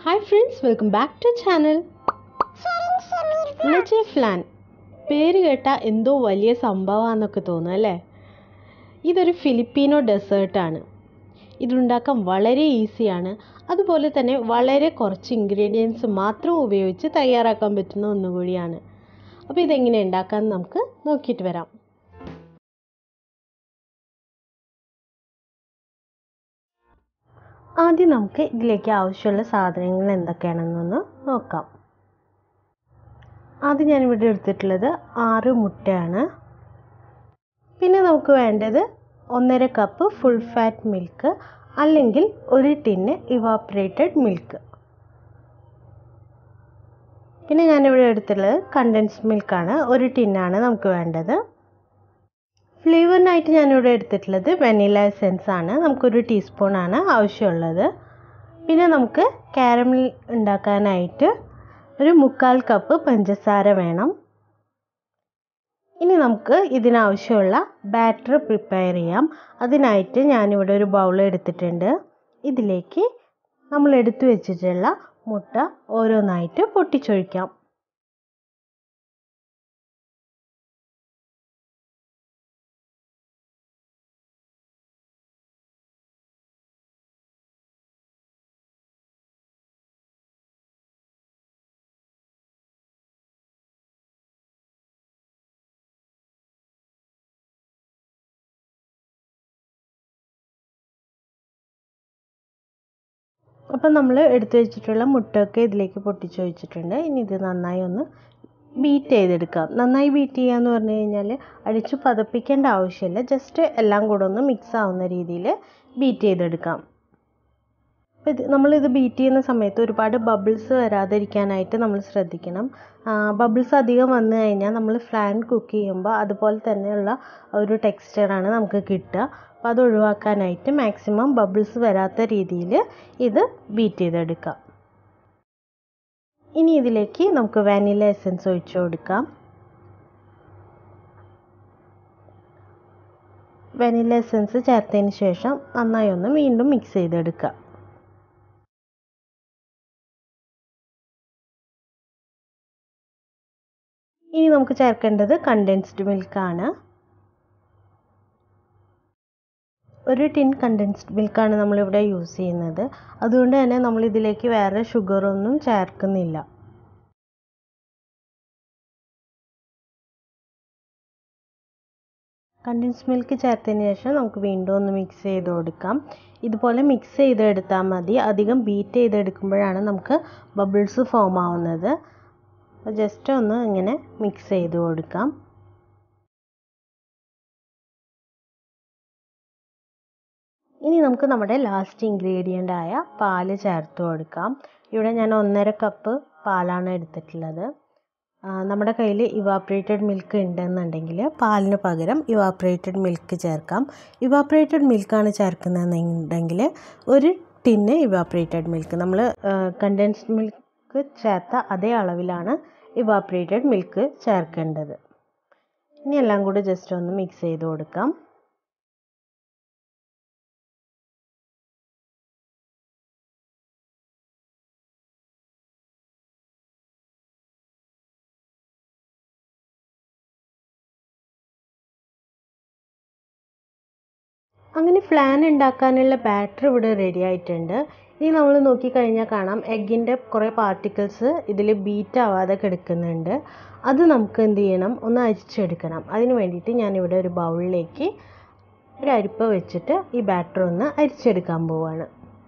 hi friends welcome back to channel നെച്ചെ flan പേര് കേട്ട എന്തോ വലിയ സംഭവമാണെന്നൊക്കെ തോന്നും അല്ലേ ഇതൊരു ഫിലിപ്പീനോ ഡെസേർട്ടാണ് ഇതുണ്ടാക്കാൻ വളരെ ഈസിയാണ് അതുപോലെ തന്നെ വളരെ കുറച്ച് ഇൻഗ്രീഡിയൻസ് മാത്രം ഉപയോഗിച്ച് തയ്യാറാക്കാൻ പറ്റുന്ന ഒന്നുകൂടിയാണ് അപ്പോൾ ഇതെങ്ങനെ ഉണ്ടാക്കാമെന്ന് നമുക്ക് നോക്കിയിട്ട് വരാം ആദ്യം നമുക്ക് ഇതിലേക്ക് ആവശ്യമുള്ള സാധനങ്ങൾ എന്തൊക്കെയാണെന്നൊന്ന് നോക്കാം ആദ്യം ഞാനിവിടെ എടുത്തിട്ടുള്ളത് ആറ് മുട്ടയാണ് പിന്നെ നമുക്ക് വേണ്ടത് ഒന്നര കപ്പ് ഫുൾ ഫാറ്റ് മിൽക്ക് അല്ലെങ്കിൽ ഒരു ടിന്ന് ഇവാപ്പറേറ്റഡ് മിൽക്ക് പിന്നെ ഞാനിവിടെ എടുത്തിട്ടുള്ളത് കണ്ടൻസ്ഡ് മിൽക്കാണ് ഒരു ടിന്നാണ് നമുക്ക് വേണ്ടത് ഫ്ലേവറിനായിട്ട് ഞാനിവിടെ എടുത്തിട്ടുള്ളത് വെനില എസെൻസ് ആണ് നമുക്കൊരു ടീസ്പൂണാണ് ആവശ്യമുള്ളത് പിന്നെ നമുക്ക് കാരമൽ ഉണ്ടാക്കാനായിട്ട് ഒരു മുക്കാൽ കപ്പ് പഞ്ചസാര വേണം ഇനി നമുക്ക് ഇതിനാവശ്യമുള്ള ബാറ്റർ പ്രിപ്പയർ ചെയ്യാം അതിനായിട്ട് ഞാനിവിടെ ഒരു ബൗൾ എടുത്തിട്ടുണ്ട് ഇതിലേക്ക് നമ്മൾ എടുത്തു വെച്ചിട്ടുള്ള മുട്ട ഓരോന്നായിട്ട് പൊട്ടിച്ചൊഴിക്കാം അപ്പം നമ്മൾ എടുത്തു വെച്ചിട്ടുള്ള മുട്ടയൊക്കെ ഇതിലേക്ക് പൊട്ടിച്ച് വെച്ചിട്ടുണ്ട് ഇനി ഇത് നന്നായി ഒന്ന് ബീറ്റ് ചെയ്തെടുക്കാം നന്നായി ബീറ്റ് ചെയ്യുക എന്ന് പറഞ്ഞു കഴിഞ്ഞാൽ അടിച്ചു പതപ്പിക്കേണ്ട ആവശ്യമില്ല ജസ്റ്റ് എല്ലാം കൂടെ ഒന്ന് മിക്സ് ആവുന്ന രീതിയിൽ ബീറ്റ് ചെയ്തെടുക്കാം അപ്പോൾ ഇത് നമ്മളിത് ബീറ്റ് ചെയ്യുന്ന സമയത്ത് ഒരുപാട് ബബിൾസ് വരാതിരിക്കാനായിട്ട് നമ്മൾ ശ്രദ്ധിക്കണം ബബിൾസ് അധികം വന്നു കഴിഞ്ഞാൽ നമ്മൾ ഫ്ലാൻ കുക്ക് ചെയ്യുമ്പോൾ അതുപോലെ തന്നെയുള്ള ഒരു ടെക്സ്ചറാണ് നമുക്ക് കിട്ടുക അപ്പോൾ അത് ഒഴിവാക്കാനായിട്ട് മാക്സിമം ബബിൾസ് വരാത്ത രീതിയിൽ ഇത് ബീറ്റ് ചെയ്തെടുക്കാം ഇനി ഇതിലേക്ക് നമുക്ക് വാനില എസൻസ് ഒഴിച്ചു കൊടുക്കാം വാനില എസൻസ് ചേർത്തതിന് ശേഷം നന്നായി ഒന്ന് വീണ്ടും മിക്സ് ചെയ്തെടുക്കുക ഇനി നമുക്ക് ചേർക്കേണ്ടത് കണ്ടൻസ്ഡ് മിൽക്കാണ് ഒരു ടിൻ കണ്ടൻസ്ഡ് മിൽക്കാണ് നമ്മളിവിടെ യൂസ് ചെയ്യുന്നത് അതുകൊണ്ട് തന്നെ നമ്മൾ ഇതിലേക്ക് വേറെ ഷുഗറൊന്നും ചേർക്കുന്നില്ല കണ്ടൻസ് മിൽക്ക് ചേർത്തതിന് ശേഷം നമുക്ക് വീണ്ടും ഒന്ന് മിക്സ് ചെയ്ത് കൊടുക്കാം ഇതുപോലെ മിക്സ് ചെയ്തെടുത്താൽ മതി അധികം ബീറ്റ് ചെയ്തെടുക്കുമ്പോഴാണ് നമുക്ക് ബബിൾസ് ഫോം ആവുന്നത് ജസ്റ്റ് ഒന്ന് ഇങ്ങനെ മിക്സ് ചെയ്ത് കൊടുക്കാം ഇനി നമുക്ക് നമ്മുടെ ലാസ്റ്റ് ഇൻഗ്രീഡിയൻ്റ് ആയ പാല് ചേർത്ത് കൊടുക്കാം ഇവിടെ ഞാൻ ഒന്നര കപ്പ് പാലാണ് എടുത്തിട്ടുള്ളത് നമ്മുടെ കയ്യിൽ ഇവാപ്പറേറ്റഡ് മിൽക്ക് ഉണ്ടെന്നുണ്ടെങ്കിൽ പാലിന് പകരം ഇവാപ്പറേറ്റഡ് മിൽക്ക് ചേർക്കാം ഇവാപ്പറേറ്റഡ് മിൽക്കാണ് ചേർക്കുന്നതെന്നുണ്ടെങ്കിൽ ഒരു ടിന്ന് ഇവാപ്പറേറ്റഡ് മിൽക്ക് നമ്മൾ കണ്ടൻസ്ഡ് മിൽക്ക് ചേർത്ത അതേ അളവിലാണ് ഇവാപ്പറേറ്റഡ് മിൽക്ക് ചേർക്കേണ്ടത് ഇനി എല്ലാം കൂടി ജസ്റ്റ് ഒന്ന് മിക്സ് ചെയ്ത് കൊടുക്കാം അങ്ങനെ ഫ്ലാൻ ഉണ്ടാക്കാനുള്ള ബാറ്റർ ഇവിടെ റെഡി ആയിട്ടുണ്ട് ഇനി നമ്മൾ നോക്കിക്കഴിഞ്ഞാൽ കാണാം എഗ്ഗിൻ്റെ കുറേ പാർട്ടിക്കിൾസ് ഇതിൽ ബീറ്റ് ആവാതെ കിടക്കുന്നുണ്ട് അത് നമുക്ക് എന്ത് ചെയ്യണം ഒന്ന് അരിച്ചെടുക്കണം അതിന് വേണ്ടിയിട്ട് ഞാനിവിടെ ഒരു ബൗളിലേക്ക് ഒരു അരിപ്പ വെച്ചിട്ട് ഈ ബാറ്റർ ഒന്ന് അരിച്ചെടുക്കാൻ പോവാണ്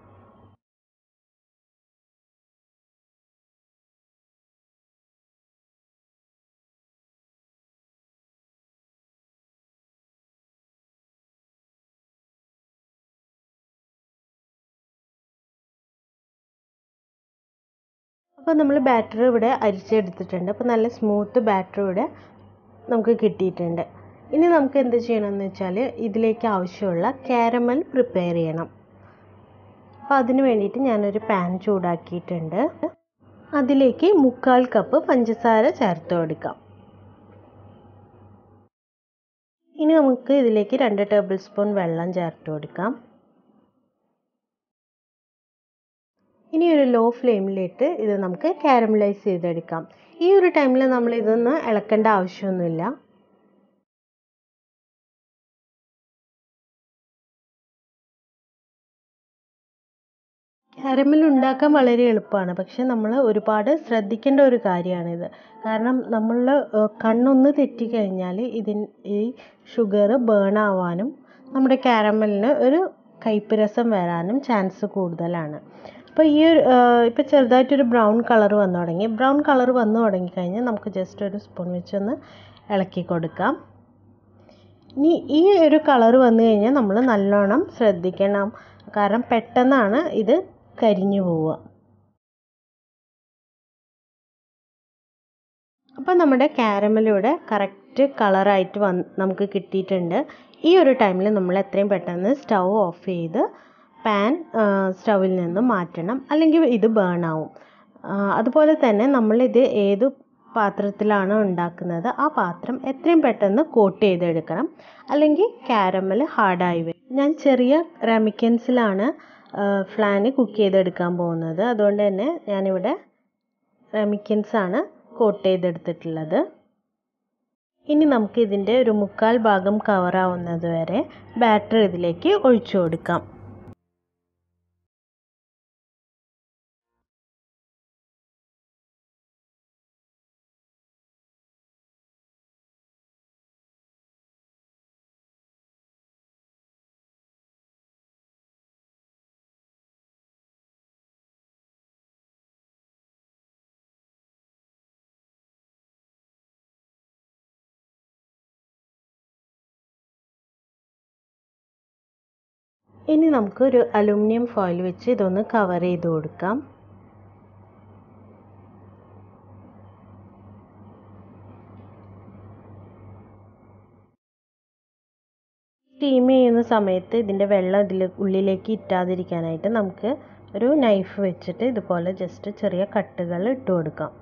അപ്പോൾ നമ്മൾ ബാറ്റർ ഇവിടെ അരിച്ചെടുത്തിട്ടുണ്ട് അപ്പോൾ നല്ല സ്മൂത്ത് ബാറ്റർ ഇവിടെ നമുക്ക് കിട്ടിയിട്ടുണ്ട് ഇനി നമുക്ക് എന്ത് ചെയ്യണമെന്ന് വെച്ചാൽ ഇതിലേക്ക് ആവശ്യമുള്ള കാരമൽ പ്രിപ്പയർ ചെയ്യണം അപ്പോൾ അതിന് വേണ്ടിയിട്ട് ഞാനൊരു പാൻ ചൂടാക്കിയിട്ടുണ്ട് അതിലേക്ക് മുക്കാൽ കപ്പ് പഞ്ചസാര ചേർത്ത് കൊടുക്കാം ഇനി നമുക്ക് ഇതിലേക്ക് രണ്ട് ടേബിൾ സ്പൂൺ വെള്ളം ചേർത്ത് കൊടുക്കാം ഇനി ഒരു ലോ ഫ്ലെയിമിലിട്ട് ഇത് നമുക്ക് കാരമലൈസ് ചെയ്തെടുക്കാം ഈ ഒരു ടൈമിൽ നമ്മൾ ഇതൊന്ന് ഇളക്കേണ്ട ആവശ്യമൊന്നുമില്ല കാരമൽ ഉണ്ടാക്കാൻ വളരെ എളുപ്പമാണ് പക്ഷെ നമ്മൾ ഒരുപാട് ശ്രദ്ധിക്കേണ്ട ഒരു കാര്യമാണിത് കാരണം നമ്മൾ കണ്ണൊന്ന് തെറ്റിക്കഴിഞ്ഞാൽ ഇതിൻ ഈ ഷുഗർ ബേൺ ആവാനും നമ്മുടെ കാരമലിന് ഒരു കയ്പ്പ് രസം വരാനും ചാൻസ് കൂടുതലാണ് അപ്പോൾ ഈ ഒരു ഇപ്പോൾ ചെറുതായിട്ടൊരു ബ്രൗൺ കളർ വന്നു തുടങ്ങി ബ്രൗൺ കളർ വന്നു തുടങ്ങിക്കഴിഞ്ഞാൽ നമുക്ക് ജസ്റ്റ് ഒരു സ്പൂൺ വെച്ചൊന്ന് ഇളക്കി കൊടുക്കാം ഇനി ഈ ഒരു കളർ വന്നു കഴിഞ്ഞാൽ നമ്മൾ നല്ലോണം ശ്രദ്ധിക്കണം കാരണം പെട്ടെന്നാണ് ഇത് കരിഞ്ഞു പോവുക അപ്പോൾ നമ്മുടെ കാരമലിവിടെ കറക്റ്റ് കളറായിട്ട് വന്ന് നമുക്ക് കിട്ടിയിട്ടുണ്ട് ഈ ഒരു ടൈമിൽ നമ്മൾ എത്രയും പെട്ടെന്ന് സ്റ്റൗ ഓഫ് ചെയ്ത് പാൻ സ്റ്റൗവിൽ നിന്നും മാറ്റണം അല്ലെങ്കിൽ ഇത് ബേൺ ആവും അതുപോലെ തന്നെ നമ്മളിത് ഏത് പാത്രത്തിലാണോ ഉണ്ടാക്കുന്നത് ആ പാത്രം എത്രയും പെട്ടെന്ന് കോട്ട് ചെയ്തെടുക്കണം അല്ലെങ്കിൽ കാരമൽ ഹാർഡായി വരും ഞാൻ ചെറിയ റെമിക്കൻസിലാണ് ഫ്ലാന് കുക്ക് ചെയ്തെടുക്കാൻ പോകുന്നത് അതുകൊണ്ട് തന്നെ ഞാനിവിടെ റെമിക്കൻസ് ആണ് കോട്ട് ചെയ്തെടുത്തിട്ടുള്ളത് ഇനി നമുക്ക് ഇതിൻ്റെ ഒരു മുക്കാൽ ഭാഗം കവറാവുന്നത് വരെ ബാറ്റർ ഇതിലേക്ക് ഒഴിച്ചു കൊടുക്കാം ഇനി നമുക്ക് ഒരു അലുമിനിയം ഫോയിൽ വെച്ച് ഇതൊന്ന് കവർ ചെയ്ത് കൊടുക്കാം സ്റ്റീം ചെയ്യുന്ന സമയത്ത് ഇതിൻ്റെ വെള്ളം ഇതിൽ ഉള്ളിലേക്ക് ഇറ്റാതിരിക്കാനായിട്ട് നമുക്ക് ഒരു നൈഫ് വെച്ചിട്ട് ഇതുപോലെ ജസ്റ്റ് ചെറിയ കട്ടുകൾ ഇട്ട് കൊടുക്കാം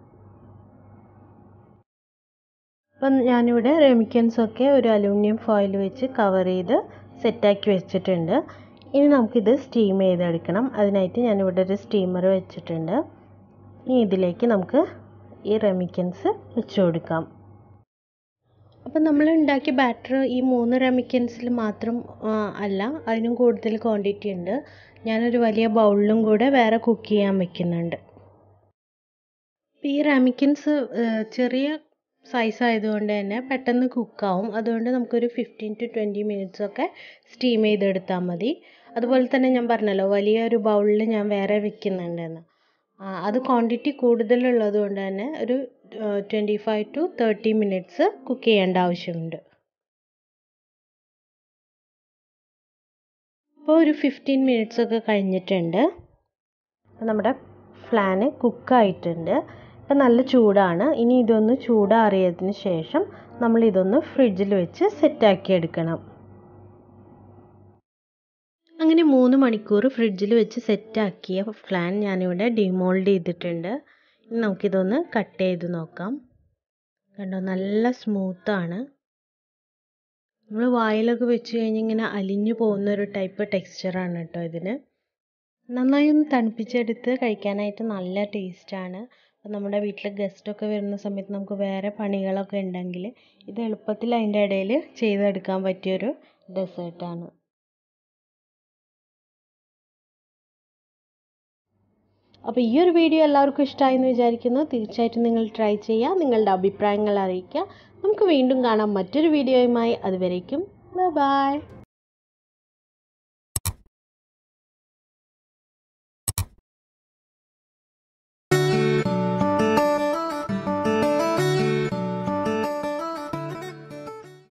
അപ്പം ഞാനിവിടെ റെമിക്കൻസ് ഒക്കെ ഒരു അലൂമിനിയം ഫോയിൽ വെച്ച് കവർ ചെയ്ത് സെറ്റാക്കി വെച്ചിട്ടുണ്ട് ഇനി നമുക്കിത് സ്റ്റീം ചെയ്തെടുക്കണം അതിനായിട്ട് ഞാനിവിടെ ഒരു സ്റ്റീമർ വെച്ചിട്ടുണ്ട് ഇനി ഇതിലേക്ക് നമുക്ക് ഈ റെമിക്കൻസ് വെച്ച് കൊടുക്കാം അപ്പം നമ്മൾ ഉണ്ടാക്കിയ ബാറ്റർ ഈ മൂന്ന് റെമിക്കൻസിൽ മാത്രം അല്ല അതിനും കൂടുതൽ ക്വാണ്ടിറ്റി ഉണ്ട് ഞാനൊരു വലിയ ബൗളിലും കൂടെ വേറെ കുക്ക് ചെയ്യാൻ വെക്കുന്നുണ്ട് ഈ റെമിക്കൻസ് ചെറിയ സൈസ് ആയതുകൊണ്ട് തന്നെ പെട്ടെന്ന് കുക്കാവും അതുകൊണ്ട് നമുക്കൊരു ഫിഫ്റ്റീൻ ടു ട്വൻറ്റി മിനിറ്റ്സ് ഒക്കെ സ്റ്റീം ചെയ്തെടുത്താൽ മതി അതുപോലെ തന്നെ ഞാൻ പറഞ്ഞല്ലോ വലിയൊരു ബൗളിൽ ഞാൻ വേറെ വെക്കുന്നുണ്ടെന്ന് അത് ക്വാണ്ടിറ്റി കൂടുതലുള്ളത് കൊണ്ട് തന്നെ ഒരു twenty five to thirty minutes cook ചെയ്യേണ്ട ആവശ്യമുണ്ട് ഇപ്പോൾ ഒരു ഫിഫ്റ്റീൻ മിനിറ്റ്സ് ഒക്കെ കഴിഞ്ഞിട്ടുണ്ട് നമ്മുടെ ഫ്ലാന് കുക്കായിട്ടുണ്ട് ഇപ്പം നല്ല ചൂടാണ് ഇനി ഇതൊന്ന് ചൂടാറിയതിന് ശേഷം നമ്മൾ ഇതൊന്ന് ഫ്രിഡ്ജിൽ വെച്ച് സെറ്റാക്കി എടുക്കണം അങ്ങനെ മൂന്ന് മണിക്കൂർ ഫ്രിഡ്ജിൽ വെച്ച് സെറ്റാക്കിയ ഫ്ലാൻ ഞാനിവിടെ ഡിമോൾഡ് ചെയ്തിട്ടുണ്ട് ഇനി നമുക്കിതൊന്ന് കട്ട് ചെയ്ത് നോക്കാം കണ്ടോ നല്ല സ്മൂത്താണ് നമ്മൾ വായിലൊക്കെ വെച്ച് കഴിഞ്ഞ് ഇങ്ങനെ അലിഞ്ഞു പോകുന്ന ഒരു ടൈപ്പ് ടെക്സ്ചറാണ് കേട്ടോ ഇതിന് നന്നായി ഒന്ന് തണുപ്പിച്ചെടുത്ത് കഴിക്കാനായിട്ട് നല്ല ടേസ്റ്റാണ് നമ്മുടെ വീട്ടിൽ ഗസ്റ്റൊക്കെ വരുന്ന സമയത്ത് നമുക്ക് വേറെ പണികളൊക്കെ ഉണ്ടെങ്കിൽ ഇത് എളുപ്പത്തിൽ അതിൻ്റെ ഇടയിൽ ചെയ്തെടുക്കാൻ പറ്റിയൊരു ഡെസേർട്ടാണ് അപ്പോൾ ഈ ഒരു വീഡിയോ എല്ലാവർക്കും ഇഷ്ടമായി എന്ന് വിചാരിക്കുന്നു തീർച്ചയായിട്ടും നിങ്ങൾ ട്രൈ ചെയ്യുക നിങ്ങളുടെ അഭിപ്രായങ്ങൾ അറിയിക്കുക നമുക്ക് വീണ്ടും കാണാം മറ്റൊരു വീഡിയോയുമായി അതുവരേക്കും ബൈ